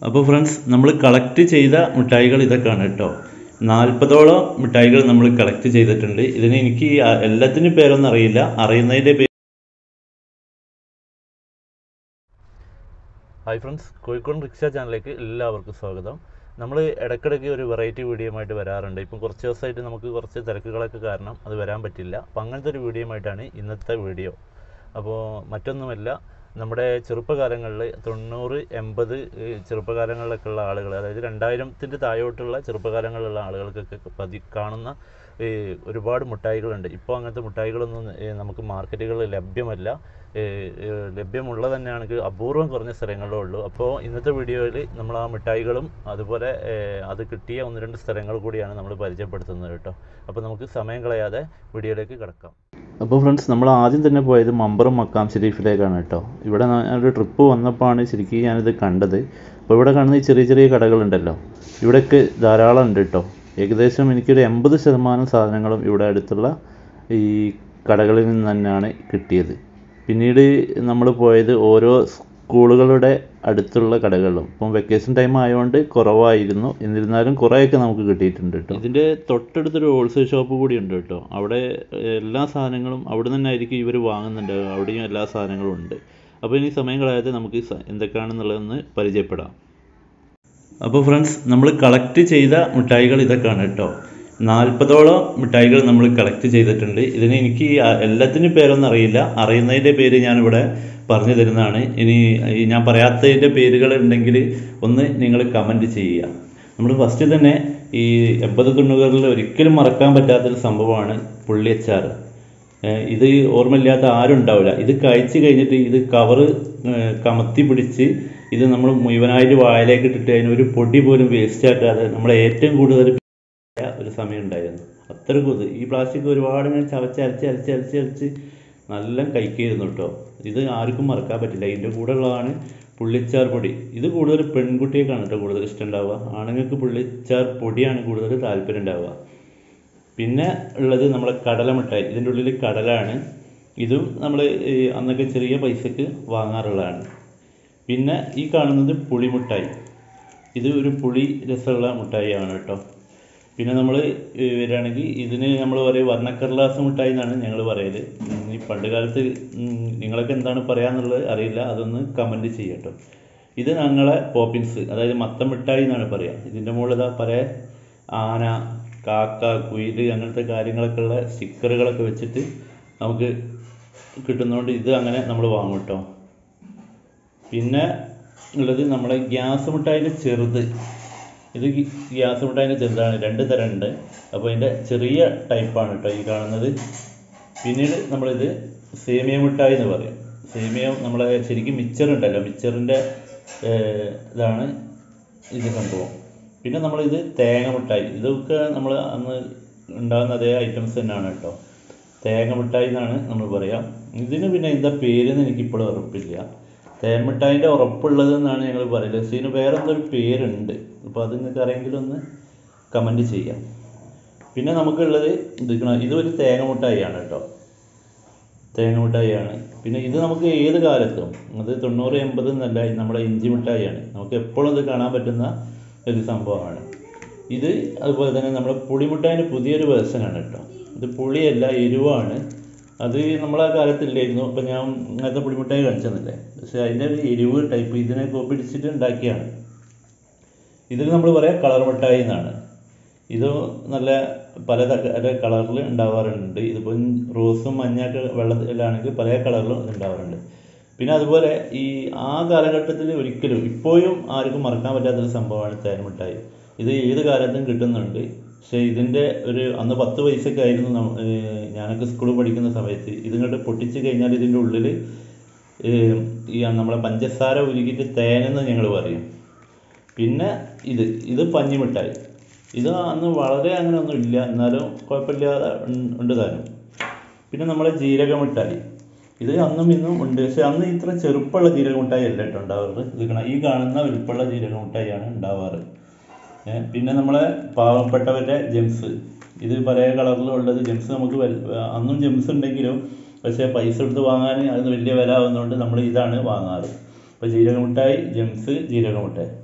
അപ്പോൾ ഫ്രണ്ട്സ് നമ്മൾ കളക്ട് ചെയ്ത മിഠായികൾ ഇതൊക്കെയാണ് കേട്ടോ നാൽപ്പതോളം മിഠായികൾ നമ്മൾ കളക്ട് ചെയ്തിട്ടുണ്ട് ഇതിന് എനിക്ക് ആ- എല്ലാത്തിനും പേരൊന്നും അറിയില്ല അറിയുന്നതിൻ്റെ പേര് ഹായ് ഫ്രണ്ട്സ് കോഴിക്കോട് റിക്ഷ ചാനലിലേക്ക് എല്ലാവർക്കും സ്വാഗതം നമ്മൾ ഇടയ്ക്കിടയ്ക്ക് ഒരു വെറൈറ്റി വീഡിയോയുമായിട്ട് വരാറുണ്ട് ഇപ്പം കുറച്ച് ദിവസമായിട്ട് നമുക്ക് കുറച്ച് തിരക്കുകളൊക്കെ കാരണം അത് വരാൻ പറ്റില്ല അപ്പം അങ്ങനത്തെ ഒരു വീഡിയോയുമായിട്ടാണ് ഇന്നത്തെ വീഡിയോ അപ്പോൾ മറ്റൊന്നുമല്ല നമ്മുടെ ചെറുപ്പകാലങ്ങളിൽ തൊണ്ണൂറ് എൺപത് ഏഹ് ചെറുപ്പകാലങ്ങളിലൊക്കെ ഉള്ള ആളുകൾ അതായത് രണ്ടായിരത്തിൻ്റെ താഴോട്ടുള്ള ചെറുപ്പകാലങ്ങളിലുള്ള ആളുകൾക്കൊക്കെ പതി കാണുന്ന ഏഹ് ഒരുപാട് മുട്ടായികളുണ്ട് ഇപ്പോൾ അങ്ങനത്തെ മുട്ടായികളൊന്നും ഏഹ് നമുക്ക് മാർക്കറ്റുകളിൽ ലഭ്യമല്ല ഏഹ് ഏഹ് ലഭ്യമുള്ള തന്നെയാണെങ്കിൽ അപൂർവം കുറഞ്ഞ സ്ഥലങ്ങളിലേ ഉള്ളൂ അപ്പോൾ ഇന്നത്തെ വീഡിയോയിൽ നമ്മൾ ആ മിഠായികളും അതുപോലെ ഏഹ് അത് കിട്ടിയ ഒന്ന് രണ്ട് സ്ഥലങ്ങൾ കൂടിയാണ് നമ്മൾ പരിചയപ്പെടുത്തുന്നത് കേട്ടോ അപ്പോൾ നമുക്ക് സമയം കളയാതെ വീഡിയോയിലേക്ക് കിടക്കാം അപ്പോൾ ഫ്രണ്ട്സ് നമ്മൾ ആദ്യം തന്നെ പോയത് മമ്പറം മക്കാം ഷെരീഫിലേക്കാണ് കേട്ടോ ഇവിടെ ഞാനൊരു ട്രിപ്പ് വന്നപ്പോഴാണ് ശരിക്കും ഞാനിത് കണ്ടത് അപ്പോൾ ഇവിടെ കാണുന്ന ഈ ചെറിയ ചെറിയ കടകളുണ്ടല്ലോ ഇവിടെയൊക്കെ ധാരാളം ഉണ്ട് കേട്ടോ ഏകദേശം എനിക്കൊരു എൺപത് ശതമാനം സാധനങ്ങളും ഇവിടെ അടുത്തുള്ള ഈ കടകളിൽ നിന്ന് തന്നെയാണ് കിട്ടിയത് പിന്നീട് നമ്മൾ പോയത് ഓരോ സ്കൂളുകളുടെ അടുത്തുള്ള കടകളിലും ഇപ്പം വെക്കേഷൻ ടൈം ആയതുകൊണ്ട് കുറവായിരുന്നു എന്നിരുന്നാലും കുറേയൊക്കെ നമുക്ക് കിട്ടിയിട്ടുണ്ട് കേട്ടോ ഇതിൻ്റെ തൊട്ടടുത്തൊരു ഹോൾസെയിൽ ഷോപ്പ് കൂടി ഉണ്ട് കേട്ടോ അവിടെ എല്ലാ സാധനങ്ങളും അവിടെ തന്നെ ആയിരിക്കും ഇവർ വാങ്ങുന്നുണ്ട് അവിടെയും എല്ലാ സാധനങ്ങളും ഉണ്ട് അപ്പോൾ ഇനി സമയം കളയാതെ നമുക്ക് ഈ സ- എന്തൊക്കെയാണെന്നുള്ളതൊന്ന് പരിചയപ്പെടാം അപ്പോൾ ഫ്രണ്ട്സ് നമ്മൾ കളക്ട് ചെയ്ത മിഠായികൾ ഇതൊക്കെയാണ് കേട്ടോ നാൽപ്പതോളം മിഠായികൾ നമ്മൾ കളക്ട് ചെയ്തിട്ടുണ്ട് ഇതിന് എനിക്ക് ആ- എല്ലാത്തിനും പേരൊന്നും അറിയില്ല അറിയുന്നതിൻ്റെ പേര് ഞാനിവിടെ പറഞ്ഞു തരുന്നതാണ് ഇനി ഈ ഞാൻ പറയാത്തതിൻ്റെ പേരുകൾ ഉണ്ടെങ്കിൽ ഒന്ന് നിങ്ങൾ കമൻറ്റ് ചെയ്യുക നമ്മൾ ഫസ്റ്റ് തന്നെ ഈ എൺപത് തൊണ്ണൂറുകളിൽ ഒരിക്കലും മറക്കാൻ പറ്റാത്തൊരു സംഭവമാണ് പുള്ളിയച്ചാർ ഏഹ് ഇത് ഓർമ്മയില്ലാത്ത ആരും ഉണ്ടാവില്ല ഇത് കഴിച്ച് കഴിഞ്ഞിട്ട് ഇത് കവറ് കമത്തി പിടിച്ച് ഇത് നമ്മൾ മുഴുവനായിട്ട് വായിലേക്ക് ഇട്ടിട്ട് അതിന് ഒരു പൊടി പോലും വേസ്റ്റ് ആക്കാതെ നമ്മളെ ഏറ്റവും കൂടുതൽ ആയ ഒരു സമയം ഉണ്ടായിരുന്നു അത്രക്കും ഇത് ഈ പ്ലാസ്റ്റിക് ഒരുപാട് ഇങ്ങനെ ചവച്ച് അരച്ച് അരച്ച് അരച്ച് അരച്ച് നല്ല കഴിക്കായിരുന്നു കേട്ടോ ഇത് ആർക്കും മറക്കാൻ പറ്റില്ല ഇതിൻ്റെ കൂടെ ഉള്ളതാണ് പുള്ളിച്ചാർ പൊടി ഇത് കൂടുതൽ പെൺകുട്ടികൾക്കാണ് കേട്ടോ കൂടുതൽ ഇഷ്ടം ഉണ്ടാവുക ആണുങ്ങൾക്ക് പുള്ളിച്ചാർ പൊടിയാണ് കൂടുതൽ താല്പര്യം ഉണ്ടാവുക പിന്നെ ഉള്ളത് നമ്മളെ കടല മിഠായി ഇതിൻ്റെ ഉള്ളിൽ കടലാണ് ഇതും നമ്മൾ അന്നൊക്കെ ചെറിയ പൈസക്ക് വാങ്ങാറുള്ളതാണ് പിന്നെ ഈ കാണുന്നത് പുളിമിഠായി ഇത് ഒരു പുളി രസമുള്ള മിഠായിയാണ് കേട്ടോ പിന്നെ നമ്മൾ വരികയാണെങ്കിൽ ഇതിന് നമ്മൾ പറയും വർണ്ണക്കടലാസ് മിഠായി എന്നാണ് ഞങ്ങൾ പറയൽ ഉം, ഈ പണ്ട് കാലത്ത് ഉം, നിങ്ങളൊക്കെ എന്താണ് പറയാന്നുള്ളത് അറിയില്ല അതൊന്ന് കമൻറ്റ് ചെയ്യട്ടോ ഇത് ഞങ്ങളെ പോപ്പിൻസ് അതായത് മത്തം മിഠായി എന്നാണ് പറയുക ഇതിൻ്റെ മുകളിൽ ഇതാ പല ആന കാക്ക കുയിൽ അങ്ങനത്തെ കാര്യങ്ങളൊക്കെ ഉള്ള സ്റ്റിക്കറുകളൊക്കെ വെച്ചിട്ട് നമുക്ക് കിട്ടുന്നതുകൊണ്ട് ഇത് അങ്ങനെ നമ്മൾ വാങ്ങും കേട്ടോ പിന്നെ ഉള്ളത് നമ്മുടെ ഗ്യാസ് മിഠായിൻ്റെ ചെറുത് ഇത് ഗി- ഗ്യാസ് മിഠായിൻ്റെ ചെറുതാണ് രണ്ട് തരം ഉണ്ട് അപ്പോൾ അതിൻ്റെ ചെറിയ ടൈപ്പാണ് കേട്ടോ ഈ കാണുന്നത് പിന്നീട് നമ്മളിത് സേമിയ മിഠായി എന്ന് പറയും സേമിയ നമ്മളെ ശരിക്കും മിച്ചർ ഉണ്ടല്ലോ മിച്ചറിൻ്റെ ഇതാണ് ഇത് സംഭവം പിന്നെ നമ്മളിത് തേങ്ങ മിഠായി ഇതൊക്കെ നമ്മൾ അന്ന് ഉണ്ടാകുന്ന അതേ ഐറ്റംസ് തന്നെയാണ് കേട്ടോ തേങ്ങ മിഠായി എന്നാണ് നമ്മൾ പറയാം ഇതിന് പിന്നെ എന്താ പേരെന്ന് എനിക്കിപ്പോഴും ഉറപ്പില്ല തേൻമിഠായിൻ്റെ ഉറപ്പുള്ളത് എന്നാണ് ഞങ്ങൾ പറയുന്നത് പക്ഷേ ഇതിന് വേറെ എന്തോ ഒരു പേരുണ്ട് അപ്പോൾ അത് നിങ്ങൾക്ക് അറിയെങ്കിലും ഒന്ന് കമൻറ്റ് ചെയ്യാം പിന്നെ നമുക്കുള്ളത് ഇതിക്കണ ഇത് ഒരു തേങ്ങ മിഠായിയാണ് കേട്ടോ തേങ്ങ മിഠായിയാണ് പിന്നെ ഇത് നമുക്ക് ഏത് കാലത്തും അത് തൊണ്ണൂറ് എൺപത് എന്നല്ല ഇത് നമ്മുടെ ഇഞ്ചി മിഠായിയാണ് നമുക്ക് എപ്പോഴും ഇത് കാണാൻ പറ്റുന്ന ഒരു സംഭവമാണ് ഇത് അതുപോലെ തന്നെ നമ്മുടെ പുളിമിഠായിൻ്റെ പുതിയൊരു വേർഷനാണ് കേട്ടോ ഇത് പുളിയല്ല എരിവാണ് അത് നമ്മളെ കാലത്തില്ലായിരുന്നു അപ്പം ഞാൻ ഇങ്ങനത്തെ പുളിമിഠായി കാണിച്ചെന്നില്ലേ പക്ഷേ അതിൻ്റെ ഒരു എരിവ് ടൈപ്പ് ഇതിനെ കോപ്പി അടിച്ചിട്ട് ഉണ്ടാക്കിയാണ് ഇതിൽ നമ്മൾ പറയാം കളർ മിഠായി എന്നാണ് ഇത് നല്ല പല കളറിൽ ഉണ്ടാവാറുണ്ട് ഇതിപ്പം റോസും മഞ്ഞൊക്കെ വെള്ളത്തിലാണെങ്കിൽ പല കളറിലും ഇത് ഉണ്ടാവാറുണ്ട് പിന്നെ അതുപോലെ ഈ ആ കാലഘട്ടത്തിൽ ഒരിക്കലും ഇപ്പോഴും ആർക്കും മറക്കാൻ പറ്റാത്തൊരു സംഭവമാണ് തേൻമിഠായി ഇത് ഏത് കാലത്തും കിട്ടുന്നുണ്ട് പക്ഷേ ഇതിൻ്റെ ഒരു അന്ന് പത്ത് പൈസയൊക്കെ ആയിരുന്നു നമ്മ- ഏർ ഞാനൊക്കെ സ്കൂളിൽ പഠിക്കുന്ന സമയത്ത് ഇതിങ്ങോട്ട് പൊട്ടിച്ച് കഴിഞ്ഞാൽ ഇതിൻ്റെ ഉള്ളിൽ ഈ നമ്മളെ പഞ്ചസാര ഉരുകിയിട്ട് തേനെന്ന് ഞങ്ങൾ പറയും പിന്നെ ഇത് ഇത് പഞ്ഞിമിഠായി ഇത് അന്ന് വളരെ അങ്ങനെ ഒന്നും ഇല്ല എന്നാലും കുഴപ്പമില്ലാതെ ഉൺ- ഉണ്ട് താനും പിന്നെ നമ്മളെ ജീരക മിഠായി ഇത് അന്നും ഇന്നും ഉണ്ട് പക്ഷെ അന്ന് ഇത്ര ചെറുപ്പമുള്ള ജീരക മിഠായി അല്ല കേട്ടോ ഉണ്ടാവാറ് ഇത് കാണാം ഈ കാണുന്ന വലുപ്പമുള്ള ജീരക മിഠായിയാണ് ഉണ്ടാവാറ് ഏ, പിന്നെ നമ്മളെ പാവപ്പെട്ടവരുടെ ജെംസ് ഇത് പല കളറിലും ഉള്ളത് ജെംസ് നമുക്ക് വൽ- അന്നും ജെംസ് ഉണ്ടെങ്കിലും പക്ഷേ പൈസ എടുത്ത് വാങ്ങാൻ അത് വലിയ വില ആവുന്നതുകൊണ്ട് നമ്മൾ ഇതാണ് വാങ്ങാറ് ഇപ്പോൾ ജീരക മിഠായി ജെംസ് ജീരക മിഠായി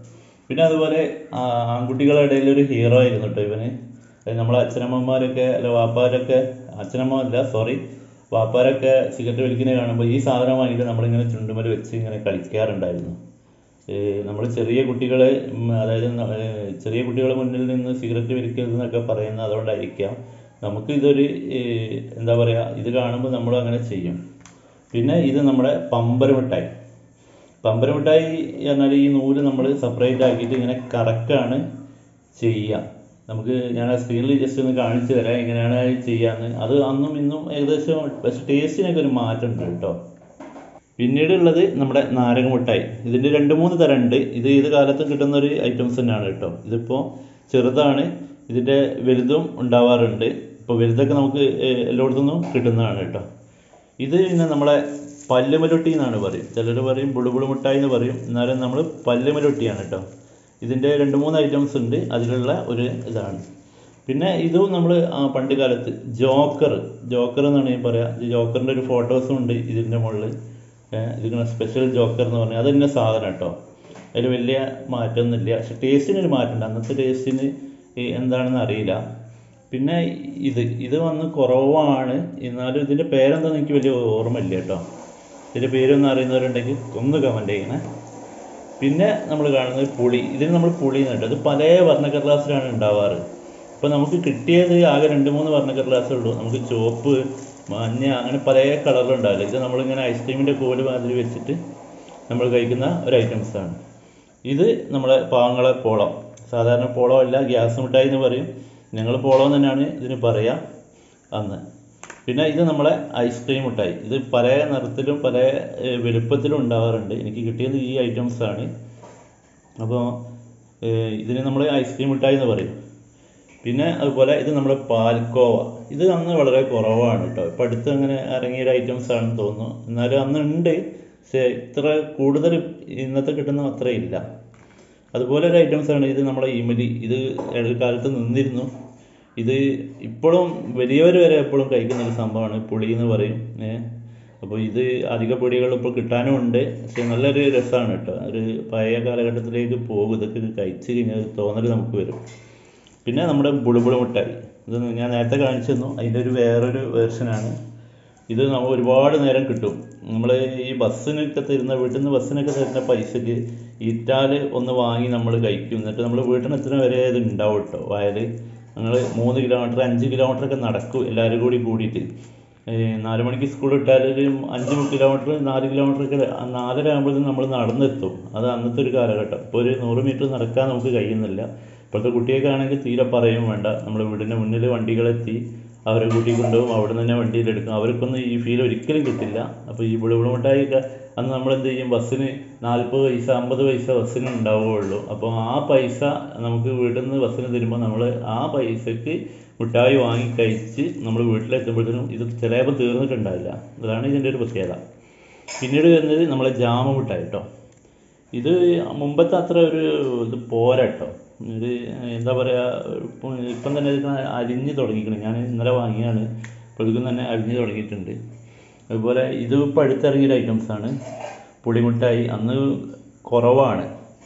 പിന്നെ അതുപോലെ ആ, ആൺകുട്ടികളുടെ ഇടയിൽ ഒരു ഹീറോ ആയിരുന്നു കേട്ടോ ഇവന് അത് നമ്മളെ അച്ഛനമ്മമാരൊക്കെ അല്ല വാപ്പാരൊക്കെ അച്ഛനമ്മ അല്ല സോറി വാപ്പാരൊക്കെ സിഗരറ്റ് വലിക്കുന്നത് കാണുമ്പോൾ ഈ സാധനം വാങ്ങിയിട്ട് നമ്മളിങ്ങനെ ചുണ്ടുമൽ വെച്ച് ഇങ്ങനെ കളിക്കാറുണ്ടായിരുന്നു നമ്മൾ ചെറിയ കുട്ടികളെ ഉം, അതായത് ന- ഏ, ചെറിയ കുട്ടികളെ മുന്നിൽ നിന്ന് സിഗരറ്റ് വലിക്കരുത് എന്നൊക്കെ പറയുന്നത് അതുകൊണ്ടായിരിക്കാം നമുക്ക് ഇതൊരു ഏ, എന്താ പറയുക ഇത് കാണുമ്പോൾ നമ്മൾ അങ്ങനെ ചെയ്യും പിന്നെ ഇത് നമ്മുടെ പമ്പര മിഠായി പമ്പര മിഠായി പറഞ്ഞാൽ ഈ നൂല് നമ്മൾ സെപ്പറേറ്റ് ആക്കിയിട്ട് ഇങ്ങനെ കറക്കാണ് ചെയ്യുക നമുക്ക് ഞാൻ ആ സ്ക്രീനിൽ ജസ്റ്റ് ഒന്ന് കാണിച്ചു തരാം എങ്ങനെയാണ് അത് ചെയ്യാന്ന് അത് അന്നും ഇന്നും ഏകദേശം പക്ഷെ ടേസ്റ്റിനൊക്കെ ഒരു മാറ്റം ഉണ്ട് കേട്ടോ പിന്നീട് ഉള്ളത് നമ്മുടെ നാരങ്ങ മിഠായി ഇതിൻ്റെ രണ്ട് മൂന്ന് തരം ഉണ്ട് ഇത് ഏത് കാലത്തും കിട്ടുന്ന ഒരു ഐറ്റംസ് തന്നെയാണ് കേട്ടോ ഇതിപ്പോൾ ചെറുതാണ് ഇതിൻ്റെ വലുതും ഉണ്ടാവാറുണ്ട് ഇപ്പോൾ വലുതൊക്കെ നമുക്ക് ഏഹ്, എല്ലായിടത്തു നിന്നും കിട്ടുന്നതാണ് കേട്ടോ ഇത് പിന്നെ നമ്മളെ പല്ലുമലൊട്ടി എന്നാണ് പറയും ചിലർ പറയും ബുളുബുളു മിഠായി എന്ന് പറയും എന്നാലും നമ്മൾ പല്ലുമലൊട്ടിയാണ് കേട്ടോ ഇതിൻ്റെ രണ്ട് മൂന്ന് ഐറ്റംസ് ഉണ്ട് അതിലുള്ള ഒരു ഇതാണ് പിന്നെ ഇതും നമ്മൾ പണ്ട് കാലത്ത് ജോക്കർ ജോക്കർ എന്നാണ് ഞാൻ പറയാ ഈ ജോക്കറിൻ്റെ ഒരു ഫോട്ടോസും ഉണ്ട് ഇതിൻ്റെ മുകളിൽ ഇതിങ്ങനെ സ്പെഷ്യൽ ജോക്കർ എന്ന് പറഞ്ഞാൽ അത് തന്നെ സാധനം കേട്ടോ അതിൽ വലിയ മാറ്റമൊന്നുമില്ല പക്ഷെ ടേസ്റ്റിന് ഒരു മാറ്റമുണ്ട് അന്നത്തെ ടേസ്റ്റിന് എന്താണെന്ന് അറിയില്ല പിന്നെ ഇത് ഇത് വന്ന് കുറവാണ് എന്നാലും ഇതിൻ്റെ പേരെന്താണെന്ന് എനിക്ക് വലിയ ഓർമ്മയില്ല കേട്ടോ ഇതിൻ്റെ പേരൊന്നും അറിയുന്നവരുണ്ടെങ്കിൽ ഒന്ന് കമൻറ്റ് ചെയ്യണേ പിന്നെ നമ്മൾ കാണുന്നത് പുളി ഇതിന് നമ്മൾ പുളി എന്നുണ്ട് അത് പല വർണ്ണക്കടലാസിലാണ് ഉണ്ടാവാറ് ഇപ്പോൾ നമുക്ക് കിട്ടിയത് ആകെ രണ്ട് മൂന്ന് വർണ്ണക്കടലാസേ ഉള്ളൂ നമുക്ക് ചുവപ്പ് മഞ്ഞ അങ്ങനെ പല കളറിലുണ്ടാവില്ല ഇത് നമ്മളിങ്ങനെ ഐസ്ക്രീമിൻ്റെ കോല് മാതിരി വെച്ചിട്ട് നമ്മൾ കഴിക്കുന്ന ഒരു items ആണ് ഇത് നമ്മളെ പാങ്ങളെ പോളം സാധാരണ പോളം അല്ല ഗ്യാസ് മിഠായി എന്ന് പറയും ഞങ്ങൾ പോളം തന്നെയാണ് ഇതിന് പറയുക അന്ന് പിന്നെ ഇത് നമ്മളെ ഐസ്ക്രീം മിഠായി ഇത് പല നിറത്തിലും പല ഏഹ്, വലുപ്പത്തിലും ഉണ്ടാവാറുണ്ട് എനിക്ക് കിട്ടിയത് ഈ items ആണ് അപ്പോൾ ഇതിന് നമ്മൾ ഐസ്ക്രീം മിഠായി എന്ന് പറയും പിന്നെ അതുപോലെ ഇത് നമ്മുടെ പാൽക്കോവ ഇത് അന്ന് വളരെ കുറവാണ് കേട്ടോ ഇപ്പം അടുത്ത് അങ്ങനെ ഇറങ്ങിയ ഒരു ഐറ്റംസ് ആണെന്ന് തോന്നുന്നു എന്നാലും അന്ന് ഉണ്ട് പക്ഷേ ഇത്ര കൂടുതൽ ഇന്നത്തെ കിട്ടുന്ന അത്ര ഇല്ല അതുപോലെ ഒരു ഐറ്റംസ് ആണ് ഇത് നമ്മുടെ ഇമലി ഇത് ഒരു കാലത്ത് നിന്നിരുന്നു ഇത് ഇപ്പോഴും വലിയവർ വരെ എപ്പോഴും കഴിക്കുന്ന ഒരു സംഭവമാണ് പുളി എന്ന് പറയും ഏഹ് അപ്പോൾ ഇത് അധിക പൊടികൾ ഇപ്പോൾ കിട്ടാനും ഉണ്ട് പക്ഷെ നല്ലൊരു രസമാണ് കേട്ടോ ഒരു പഴയ കാലഘട്ടത്തിലേക്ക് പോകും ഇതൊക്കെ കഴിച്ച് കഴിഞ്ഞാൽ ഒരു തോന്നൽ നമുക്ക് വരും പിന്നെ നമ്മുടെ ബുളുബുളു മിഠായി ഇത് ഞാൻ നേരത്തെ കാണിച്ചു തന്നു അതിൻ്റെ ഒരു വേറൊരു വേർഷനാണ് ഇത് നമ്മൾ ഒരുപാട് നേരം കിട്ടും നമ്മൾ ഈ ബസ്സിനൊക്കെ തരുന്ന വീട്ടിൽ നിന്ന് ബസ്സിനൊക്കെ തരുന്ന പൈസക്ക് ഇറ്റാൽ ഒന്ന് വാങ്ങി നമ്മൾ കഴിക്കും എന്നിട്ട് നമ്മൾ വീട്ടിൽ എത്തുന്ന വരെ ഇത് ഉണ്ടാവും കേട്ടോ വയൽ ഞങ്ങൾ മൂന്ന് കിലോമീറ്റർ അഞ്ച് കിലോമീറ്റർ ഒക്കെ നടക്കും എല്ലാവരും കൂടി കൂടിയിട്ട് ഏഹ് നാല് മണിക്ക് സ്കൂൾ വിട്ടാൽ ഒരു അഞ്ച് കിലോമീറ്റർ നാല് കിലോമീറ്റർ ഒക്കെ ആ നാലര ആകുമ്പോഴത്തേക്കും നമ്മൾ നടന്നെത്തും അത് അന്നത്തെ ഒരു കാലഘട്ടം ഇപ്പോൾ ഒരു നൂറ് മീറ്റർ നടക്കാൻ നമുക്ക് കഴിയുന്നില്ല ഇപ്പോഴത്തെ കുട്ടിയൊക്കെ ആണെങ്കിൽ തീരെ പറയും വേണ്ട നമ്മൾ വീടിൻ്റെ മുന്നിൽ വണ്ടികളെത്തി അവരെ കൂട്ടി കൊണ്ടുപോകും അവിടെ നിന്ന് തന്നെ വണ്ടിയിലെടുക്കും അവർക്കൊന്നും ഈ ഫീൽ ഒരിക്കലും കിട്ടില്ല അപ്പോൾ ഈ ബുളിബുളി മിഠായിയൊക്കെ അന്ന് നമ്മൾ എന്ത് ചെയ്യും ബസ്സിന് നാൽപ്പത് പൈസ അമ്പത് പൈസ ബസ്സിന് ഉണ്ടാവുകയുള്ളൂ അപ്പോൾ ആ പൈസ നമുക്ക് വീട്ടിൽ നിന്ന് ബസ്സിന് തരുമ്പോൾ നമ്മൾ ആ പൈസക്ക് മിഠായി വാങ്ങി കഴിച്ച് നമ്മൾ വീട്ടിലെത്തുമ്പോഴത്തേനും ഇത് ചിലപ്പോൾ തീർന്നിട്ടുണ്ടാവില്ല അതാണ് ഇതിൻ്റെ ഒരു പ്രത്യേകത പിന്നീട് വരുന്നത് നമ്മളെ ജാമ മിഠായി കേട്ടോ ഇത് മുമ്പത്തെ അത്ര ഒരു ഇത് പോരാ കേട്ടോ ഇത് എന്താ പറയുക ഇപ്പം ഇപ്പം തന്നെ ഇത് അരിഞ്ഞ് തുടങ്ങിക്കണം ഞാൻ ഇന്നലെ വാങ്ങിയാണ് ഇപ്പോഴേക്കും തന്നെ അരിഞ്ഞ് തുടങ്ങിയിട്ടുണ്ട് അതുപോലെ ഇത് ഇപ്പോൾ അടുത്തിറങ്ങിയ ഐറ്റംസ് ആണ് പുളിമിഠായി അന്ന് കുറവാണ്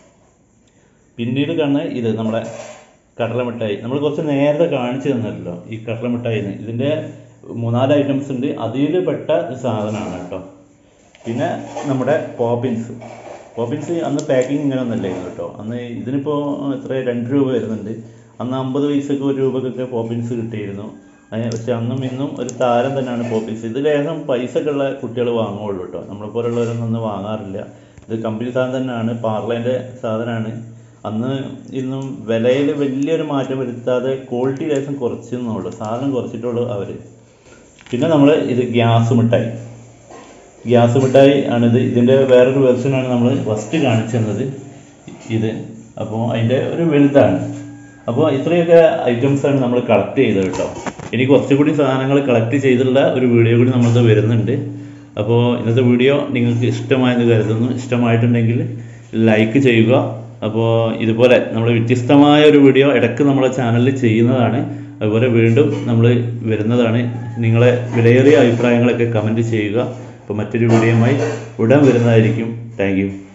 പിന്നീട് കാണുന്ന ഇത് നമ്മുടെ കടലമിഠായി നമ്മൾ കുറച്ച് നേരത്തെ കാണിച്ചു തന്നല്ലോ ഈ കടലമിഠായിന്ന് ഇതിൻ്റെ മൂന്നാല് ഐറ്റംസ് ഉണ്ട് അതിൽ പെട്ട ഒരു സാധനമാണ് കേട്ടോ പിന്നെ നമ്മുടെ പോപ്പിൻസ് പോപ്പിൻസ് അന്ന് പാക്കിംഗ് ഇങ്ങനെ ഒന്നല്ലായിരുന്നു കേട്ടോ അന്ന് ഇതിനിപ്പോൾ എത്ര രണ്ട് രൂപ വരുന്നുണ്ട് അന്ന് അമ്പത് പൈസക്ക് ഒരു രൂപക്കൊക്കെ പോപ്പിൻസ് കിട്ടിയിരുന്നു അതിന് പക്ഷെ അന്നും ഇന്നും ഒരു താരം തന്നെയാണ് പോപ്പിൻസ് ഇത് ലേശം പൈസ ഒക്കെ ഉള്ള കുട്ടികൾ വാങ്ങുകയുള്ളൂ കേട്ടോ നമ്മളെപ്പോലുള്ളവരൊന്നും ഒന്നും വാങ്ങാറില്ല ഇത് കമ്പനി സാധനം തന്നെയാണ് പാർലേൻ്റെ സാധനമാണ് അന്ന് ഇന്നും വിലയിൽ വലിയൊരു മാറ്റം വരുത്താതെ ക്വാളിറ്റി ലേശം കുറച്ചെന്നുള്ളൂ സാധനം കുറച്ചിട്ടുള്ളൂ അവർ പിന്നെ നമ്മൾ ഇത് ഗ്യാസ് മിഠായി ഗ്യാസ് മിഠായി ആണിത് ഇതിൻ്റെ വേറൊരു വെർഷനാണ് നമ്മൾ ഫസ്റ്റ് കാണിച്ചു തന്നത് ഇത് അപ്പോൾ അതിൻ്റെ ഒരു വലുതാണ് അപ്പോൾ ഇത്രയൊക്കെ items ആണ് നമ്മൾ കളക്ട് ചെയ്തത് കേട്ടോ ഇനി കുറച്ചുകൂടി സാധനങ്ങൾ കളക്ട് ചെയ്തിട്ടുള്ള ഒരു വീഡിയോ കൂടി നമ്മളത് വരുന്നുണ്ട് അപ്പോൾ ഇന്നത്തെ വീഡിയോ നിങ്ങൾക്ക് ഇഷ്ടമായെന്ന് കരുതുന്നു ഇഷ്ടമായിട്ടുണ്ടെങ്കിൽ ലൈക്ക് ചെയ്യുക അപ്പോൾ ഇതുപോലെ നമ്മൾ വ്യത്യസ്തമായ ഒരു വീഡിയോ ഇടയ്ക്ക് നമ്മളെ ചാനലിൽ ചെയ്യുന്നതാണ് അതുപോലെ വീണ്ടും നമ്മൾ വരുന്നതാണ് നിങ്ങളെ വിലയേറിയ അഭിപ്രായങ്ങളൊക്കെ കമൻറ്റ് ചെയ്യുക അപ്പോൾ മറ്റൊരു വീഡിയോയുമായി ഉടൻ വരുന്നതായിരിക്കും താങ്ക്